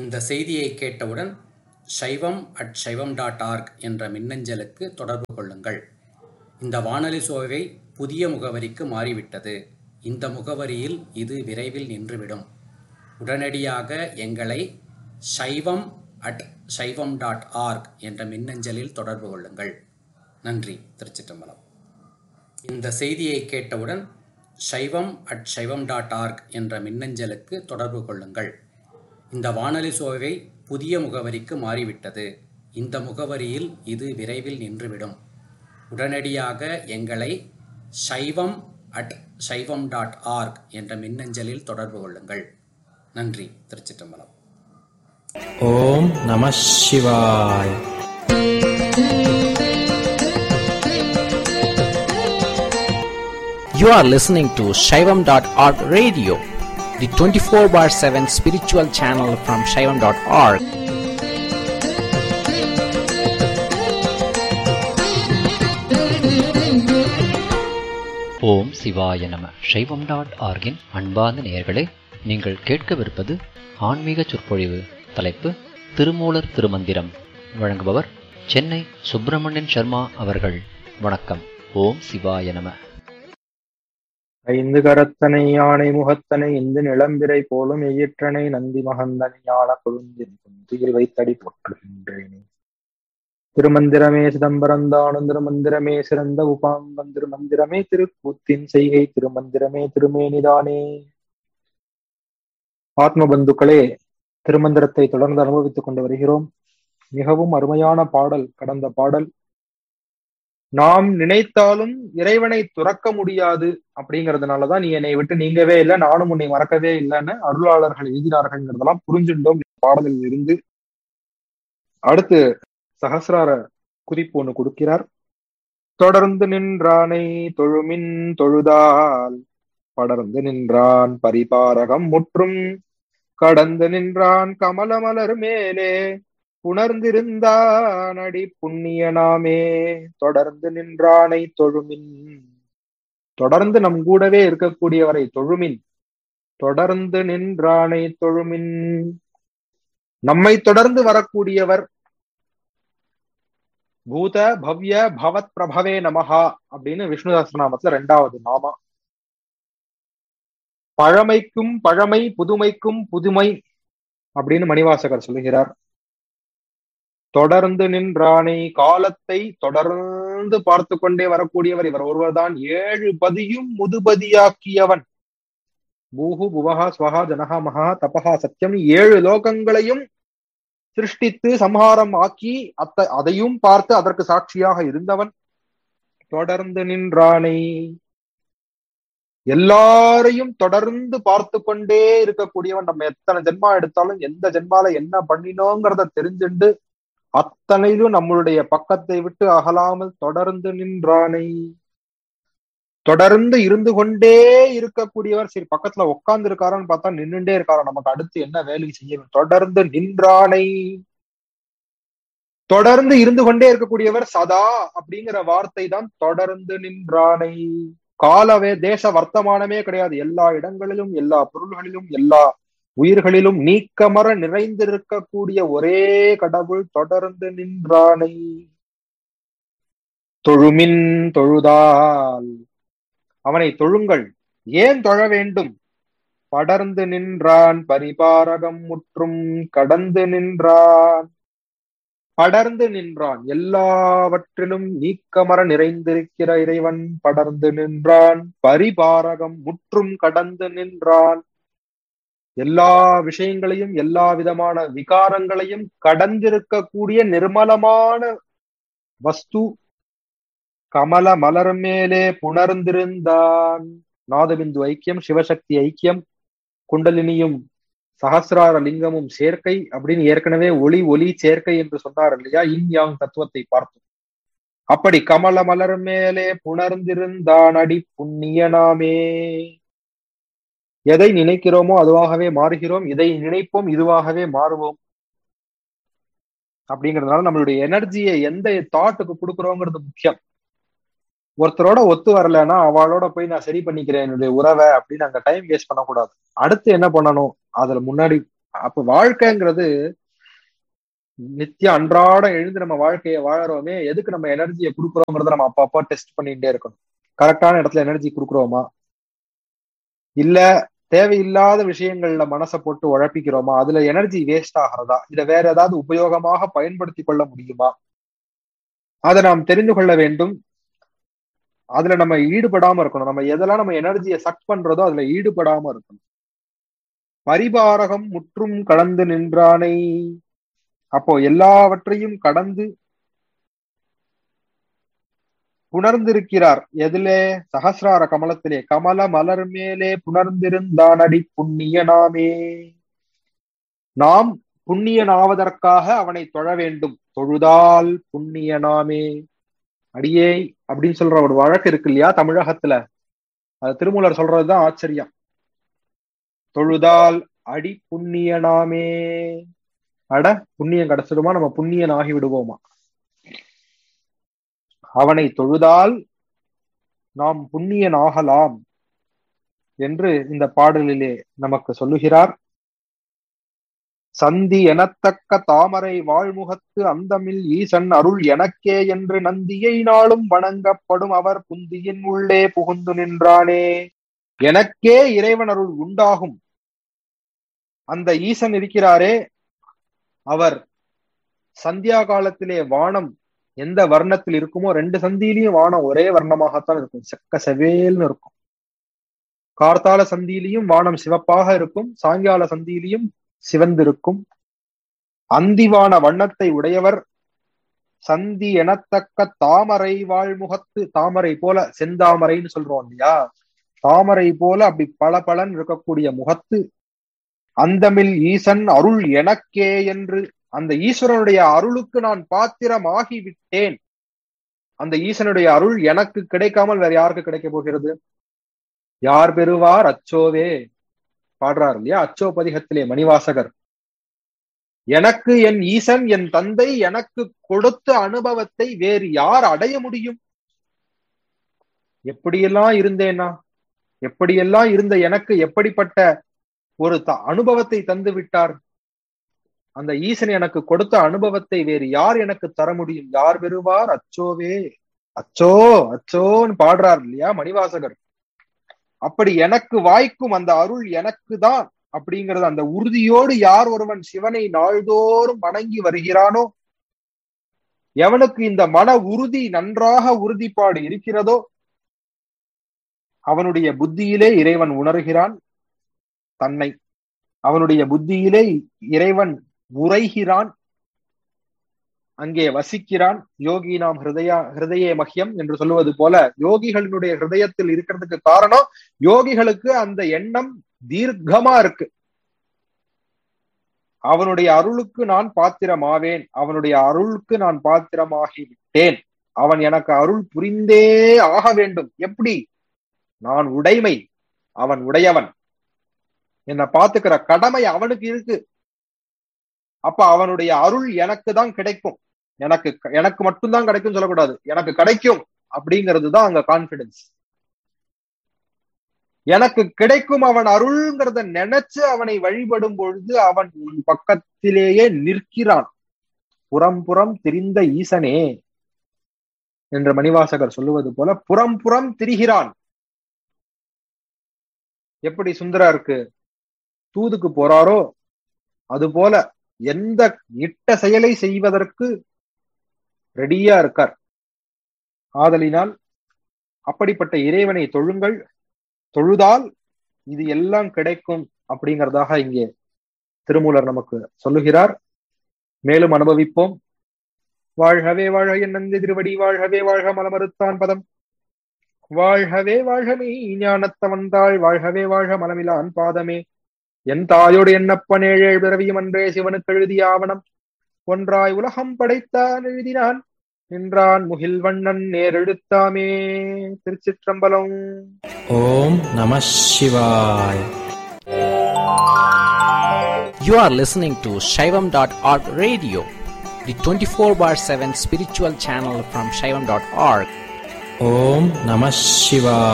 இந்த செய்தியை கேட்டவுடன் சைவம் அட் சைவம் டாட் ஆர்க் என்ற மின்னஞ்சலுக்கு தொடர்பு கொள்ளுங்கள் இந்த வானொலி சோவை புதிய முகவரிக்கு மாறிவிட்டது இந்த முகவரியில் இது விரைவில் நின்றுவிடும் உடனடியாக எங்களை சைவம் அட் சைவம் டாட் ஆர்க் என்ற மின்னஞ்சலில் தொடர்பு கொள்ளுங்கள் நன்றி திருச்சிற்றம்பலம் இந்த செய்தியை கேட்டவுடன் சைவம் அட் சைவம் டாட் ஆர்க் என்ற மின்னஞ்சலுக்கு தொடர்பு கொள்ளுங்கள் இந்த வானொலி சோவை புதிய முகவரிக்கு மாறிவிட்டது இந்த முகவரியில் இது விரைவில் நின்றுவிடும் உடனடியாக எங்களை சைவம் அட் சைவம் டாட் ஆர்க் என்ற மின்னஞ்சலில் தொடர்பு கொள்ளுங்கள் நன்றி திருச்சிற்றம்பலம் ஓம் நம சிவாய் You are listening to Shaivam.org radio, the 24 bar 7 spiritual channel from Shaivam.org. ஓம் சிவாய நம சைவம் டாட் ஆர்கின் அன்பார்ந்த நேயர்களே நீங்கள் கேட்கவிருப்பது ஆன்மீக சொற்பொழிவு தலைப்பு திருமூலர் திருமந்திரம் வழங்குபவர் சென்னை சுப்பிரமணியன் சர்மா அவர்கள் வணக்கம் ஓம் சிவாய நம ஐந்து கரத்தனை யானை முகத்தனை இந்த நிலம்பிரை போலும் எயிற்றனை நந்தி மகந்தனை ஞான கொழுந்தின் குந்தியில் வைத்தடி போற்றுகின்றேனே திருமந்திரமே சிதம்பரந்தானும் திருமந்திரமே சிறந்த உபாங்கம் திருமந்திரமே திருக்கூத்தின் செய்கை திருமந்திரமே திருமேனிதானே ஆத்ம பந்துக்களே திருமந்திரத்தை தொடர்ந்து அனுபவித்துக் கொண்டு வருகிறோம் மிகவும் அருமையான பாடல் கடந்த பாடல் நாம் நினைத்தாலும் இறைவனை துறக்க முடியாது அப்படிங்கறதுனாலதான் நீ என்னை விட்டு நீங்கவே இல்லை நானும் உன்னை மறக்கவே இல்லைன்னு அருளாளர்கள் எழுதினார்கள்ங்கிறதெல்லாம் புரிஞ்சுட்டோம் இந்த பாடலில் இருந்து அடுத்து சகசிரார குறிப்பு ஒண்ணு கொடுக்கிறார் தொடர்ந்து நின்றானை தொழுமின் தொழுதால் படர்ந்து நின்றான் பரிபாரகம் முற்றும் கடந்து நின்றான் கமலமலர் மேலே புணர்ந்திருந்தான் அடி புண்ணியனாமே தொடர்ந்து நின்றானை தொழுமின் தொடர்ந்து நம் கூடவே இருக்கக்கூடியவரை தொழுமின் தொடர்ந்து நின்றானை தொழுமின் நம்மை தொடர்ந்து வரக்கூடியவர் பூத பவ்ய பவத் பிரபவே நமஹா அப்படின்னு விஷ்ணு சஹஸ்ரநாமத்துல ரெண்டாவது நாமா பழமைக்கும் பழமை புதுமைக்கும் புதுமை அப்படின்னு மணிவாசகர் சொல்லுகிறார் தொடர்ந்து நின்றானை காலத்தை தொடர்ந்து பார்த்து கொண்டே வரக்கூடியவர் இவர் ஒருவர்தான் ஏழு பதியும் முதுபதியாக்கியவன் பூஹு புவஹா ஸ்வஹா ஜனஹா மகா தபஹா சத்தியம் ஏழு லோகங்களையும் சிருஷ்டித்து சம்ஹாரம் ஆக்கி அத்த அதையும் பார்த்து அதற்கு சாட்சியாக இருந்தவன் தொடர்ந்து நின்றானை எல்லாரையும் தொடர்ந்து பார்த்து கொண்டே இருக்கக்கூடியவன் நம்ம எத்தனை ஜென்மா எடுத்தாலும் எந்த ஜென்மால என்ன பண்ணினோங்கிறத தெரிஞ்சுண்டு அத்தனையிலும் நம்மளுடைய பக்கத்தை விட்டு அகலாமல் தொடர்ந்து நின்றானை தொடர்ந்து இருந்து கொண்டே இருக்கக்கூடியவர் சரி பக்கத்துல உட்கார்ந்து இருக்காரான்னு பார்த்தா நின்றுட்டே இருக்காரா நமக்கு அடுத்து என்ன வேலை செய்ய தொடர்ந்து நின்றானை தொடர்ந்து இருந்து கொண்டே இருக்கக்கூடியவர் சதா அப்படிங்கிற வார்த்தை தான் தொடர்ந்து நின்றானை காலவே தேச வர்த்தமானமே கிடையாது எல்லா இடங்களிலும் எல்லா பொருள்களிலும் எல்லா உயிர்களிலும் நீக்கமர நிறைந்திருக்கக்கூடிய ஒரே கடவுள் தொடர்ந்து நின்றானை தொழுமின் தொழுதால் அவனை தொழுங்கள் ஏன் தொழ வேண்டும் படர்ந்து நின்றான் பரிபாரகம் முற்றும் கடந்து நின்றான் படர்ந்து நின்றான் எல்லாவற்றிலும் நீக்கமர நிறைந்திருக்கிற இறைவன் படர்ந்து நின்றான் பரிபாரகம் முற்றும் கடந்து நின்றான் எல்லா விஷயங்களையும் எல்லா விதமான விகாரங்களையும் கடந்திருக்கக்கூடிய நிர்மலமான வஸ்து கமல மலர் மேலே புணர்ந்திருந்தான் நாதபிந்து ஐக்கியம் சிவசக்தி ஐக்கியம் குண்டலினியும் சகசிரார லிங்கமும் சேர்க்கை அப்படின்னு ஏற்கனவே ஒளி ஒளி சேர்க்கை என்று சொன்னார் இல்லையா இன் யாங் தத்துவத்தை பார்த்தோம் அப்படி கமல மலர் மேலே புணர்ந்திருந்தான் அடி புண்ணியனாமே எதை நினைக்கிறோமோ அதுவாகவே மாறுகிறோம் இதை நினைப்போம் இதுவாகவே மாறுவோம் அப்படிங்கறதுனால நம்மளுடைய எனர்ஜியை எந்த தாட்டுக்கு கொடுக்குறோங்கிறது முக்கியம் ஒருத்தரோட ஒத்து வரலன்னா அவளோட போய் நான் சரி பண்ணிக்கிறேன் என்னுடைய உறவை அப்படின்னு அங்க டைம் வேஸ்ட் பண்ணக்கூடாது அடுத்து என்ன பண்ணணும் அதுல முன்னாடி அப்ப வாழ்க்கைங்கிறது நித்திய அன்றாட எழுந்து நம்ம வாழ்க்கையை வாழறோமே எதுக்கு நம்ம எனர்ஜியை கொடுக்குறோங்கிறத நம்ம அப்பப்போ டெஸ்ட் பண்ணிட்டே இருக்கணும் கரெக்டான இடத்துல எனர்ஜி கொடுக்குறோமா இல்ல தேவையில்லாத விஷயங்கள்ல மனசை போட்டு உழப்பிக்கிறோமா அதுல எனர்ஜி வேஸ்ட் ஆகிறதா இத வேற ஏதாவது உபயோகமாக பயன்படுத்தி கொள்ள முடியுமா அதை நாம் தெரிந்து கொள்ள வேண்டும் அதுல நம்ம ஈடுபடாம இருக்கணும் நம்ம எதெல்லாம் நம்ம எனர்ஜியை சக் பண்றதோ அதுல ஈடுபடாம இருக்கணும் பரிபாரகம் முற்றும் கடந்து நின்றானை அப்போ எல்லாவற்றையும் கடந்து புணர்ந்திருக்கிறார் எதிலே சகசிரார கமலத்திலே கமல மலர் மேலே புணர்ந்திருந்தானடி புண்ணியனாமே நாம் புண்ணியனாவதற்காக அவனை தொழ வேண்டும் தொழுதால் புண்ணியனாமே அடியே அப்படின்னு சொல்ற ஒரு வழக்கு இருக்கு இல்லையா தமிழகத்துல அது திருமூலர் சொல்றதுதான் ஆச்சரியம் தொழுதால் அடி புண்ணியனாமே அட புண்ணியம் கிடைச்சிடுமா நம்ம புண்ணியன் ஆகி விடுவோமா அவனை தொழுதால் நாம் புண்ணியன் ஆகலாம் என்று இந்த பாடலிலே நமக்கு சொல்லுகிறார் சந்தி எனத்தக்க தாமரை வாழ்முகத்து அந்தமில் ஈசன் அருள் எனக்கே என்று நந்தியை நாளும் வணங்கப்படும் அவர் புந்தியின் உள்ளே புகுந்து நின்றானே எனக்கே இறைவன் அருள் உண்டாகும் அந்த ஈசன் இருக்கிறாரே அவர் சந்தியா காலத்திலே வானம் எந்த வர்ணத்தில் இருக்குமோ ரெண்டு சந்தியிலையும் வானம் ஒரே வர்ணமாகத்தான் இருக்கும் செக்க செவேல்னு இருக்கும் கார்த்தால சந்தியிலையும் வானம் சிவப்பாக இருக்கும் சாயங்கால சந்தியிலையும் சிவந்திருக்கும் அந்திவான வண்ணத்தை உடையவர் சந்தி எனத்தக்க தாமரை வாழ்முகத்து தாமரை போல செந்தாமரைன்னு சொல்றோம் இல்லையா தாமரை போல அப்படி பல பலன் இருக்கக்கூடிய முகத்து அந்தமில் ஈசன் அருள் எனக்கே என்று அந்த ஈஸ்வரனுடைய அருளுக்கு நான் பாத்திரமாகி விட்டேன் அந்த ஈசனுடைய அருள் எனக்கு கிடைக்காமல் வேற யாருக்கு கிடைக்க போகிறது யார் பெறுவார் அச்சோவே பாடுறார் இல்லையா அச்சோ பதிகத்திலே மணிவாசகர் எனக்கு என் ஈசன் என் தந்தை எனக்கு கொடுத்த அனுபவத்தை வேறு யார் அடைய முடியும் எப்படியெல்லாம் இருந்தேனா எப்படியெல்லாம் இருந்த எனக்கு எப்படிப்பட்ட ஒரு த அனுபவத்தை தந்து விட்டார் அந்த ஈசன் எனக்கு கொடுத்த அனுபவத்தை வேறு யார் எனக்கு தர முடியும் யார் பெறுவார் அச்சோவே அச்சோ அச்சோன்னு பாடுறார் இல்லையா மணிவாசகர் அப்படி எனக்கு வாய்க்கும் அந்த அருள் எனக்கு தான் அப்படிங்கிறது அந்த உறுதியோடு யார் ஒருவன் சிவனை நாள்தோறும் வணங்கி வருகிறானோ எவனுக்கு இந்த மன உறுதி நன்றாக உறுதிப்பாடு இருக்கிறதோ அவனுடைய புத்தியிலே இறைவன் உணர்கிறான் தன்னை அவனுடைய புத்தியிலே இறைவன் உரைகிறான் அங்கே வசிக்கிறான் யோகி நாம் ஹிருதயா ஹிருதயே மஹ்யம் என்று சொல்லுவது போல யோகிகளினுடைய ஹிருதயத்தில் இருக்கிறதுக்கு காரணம் யோகிகளுக்கு அந்த எண்ணம் தீர்க்கமா இருக்கு அவனுடைய அருளுக்கு நான் பாத்திரமாவேன் அவனுடைய அருளுக்கு நான் பாத்திரமாகி விட்டேன் அவன் எனக்கு அருள் புரிந்தே ஆக வேண்டும் எப்படி நான் உடைமை அவன் உடையவன் என்னை பாத்துக்கிற கடமை அவனுக்கு இருக்கு அப்ப அவனுடைய அருள் எனக்கு தான் கிடைக்கும் எனக்கு எனக்கு மட்டும்தான் கிடைக்கும் சொல்லக்கூடாது எனக்கு கிடைக்கும் அப்படிங்கிறது தான் அங்க கான்பிடன்ஸ் எனக்கு கிடைக்கும் அவன் அருள்ங்கிறத நினைச்சு அவனை வழிபடும் பொழுது அவன் உன் பக்கத்திலேயே நிற்கிறான் புறம் புறம் திரிந்த ஈசனே என்று மணிவாசகர் சொல்லுவது போல புறம் புறம் திரிகிறான் எப்படி சுந்தரா இருக்கு தூதுக்கு போறாரோ அது போல எந்த இட்ட செயலை செய்வதற்கு ரெடியா இருக்கார் ஆதலினால் அப்படிப்பட்ட இறைவனை தொழுங்கள் தொழுதால் இது எல்லாம் கிடைக்கும் அப்படிங்கிறதாக இங்கே திருமூலர் நமக்கு சொல்லுகிறார் மேலும் அனுபவிப்போம் வாழ்கவே வாழ்க என் நந்தி திருவடி வாழ்கவே வாழ்க மலமறுத்தான் பதம் வாழ்கவே வாழ்கமே ஞானத்தவந்தாள் வாழ்கவே வாழ்க மலமிலான் பாதமே என் தாயோடு என்னப்பன் ஏழேழ் பிறவியும் அன்றே சிவனுக்கு எழுதிய ஆவணம் ஒன்றாய் உலகம் படைத்தான் எழுதினான் நின்றான் முகில் வண்ணன் நேரெழுத்தாமே திருச்சிற்றம்பலம் ஓம் நம சிவாய் You are listening to Shaivam.org radio, the 24 bar 7 spiritual channel from Shaivam.org. Om Namah Shivaya.